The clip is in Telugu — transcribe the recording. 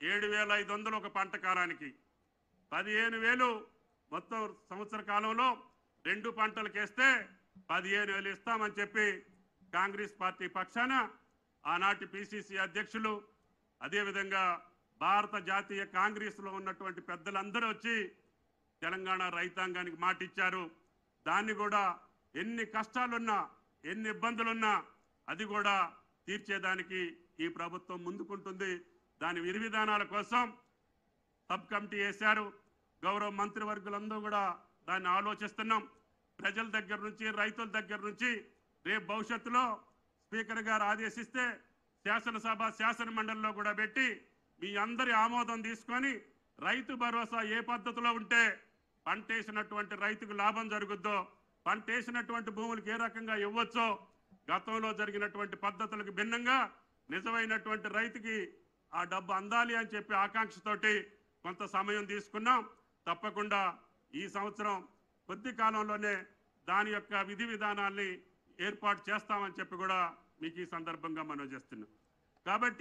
ఏడు వేల ఐదు వందలు ఒక పంట కాలానికి పదిహేను వేలు మొత్తం సంవత్సర కాలంలో రెండు పంటలకేస్తే పదిహేను వేలు ఇస్తామని చెప్పి కాంగ్రెస్ పార్టీ పక్షాన ఆనాటి పిసిసి అధ్యక్షులు అదేవిధంగా భారత జాతీయ కాంగ్రెస్లో ఉన్నటువంటి పెద్దలందరూ వచ్చి తెలంగాణ రైతాంగానికి మాటిచ్చారు దాన్ని కూడా ఎన్ని కష్టాలున్నా ఎన్ని ఇబ్బందులున్నా అది కూడా తీర్చేదానికి ఈ ప్రభుత్వం ముందుకుంటుంది దాని విధి విధానాల కోసం సబ్ కమిటీ వేశారు గౌరవ మంత్రివర్గులందరూ కూడా దాన్ని ఆలోచిస్తున్నాం ప్రజల దగ్గర నుంచి రైతుల దగ్గర నుంచి రేపు భవిష్యత్తులో స్పీకర్ గారు ఆదేశిస్తే శాసనసభ శాసన మండలిలో కూడా పెట్టి మీ అందరి ఆమోదం తీసుకొని రైతు భరోసా ఏ పద్ధతిలో ఉంటే పంట వేసినటువంటి రైతుకు లాభం జరుగుద్దో పంట వేసినటువంటి భూములకు ఏ రకంగా ఇవ్వచ్చో గతంలో జరిగినటువంటి పద్ధతులకు భిన్నంగా నిజమైనటువంటి రైతుకి ఆ డబ్బు అందాలి అని చెప్పి ఆకాంక్షతోటి కొంత సమయం తీసుకున్నాం తప్పకుండా ఈ సంవత్సరం కొద్ది కాలంలోనే దాని యొక్క విధి విధానాల్ని ఏర్పాటు చేస్తామని చెప్పి కూడా మీకు ఈ సందర్భంగా మనం చేస్తున్నాం కాబట్టి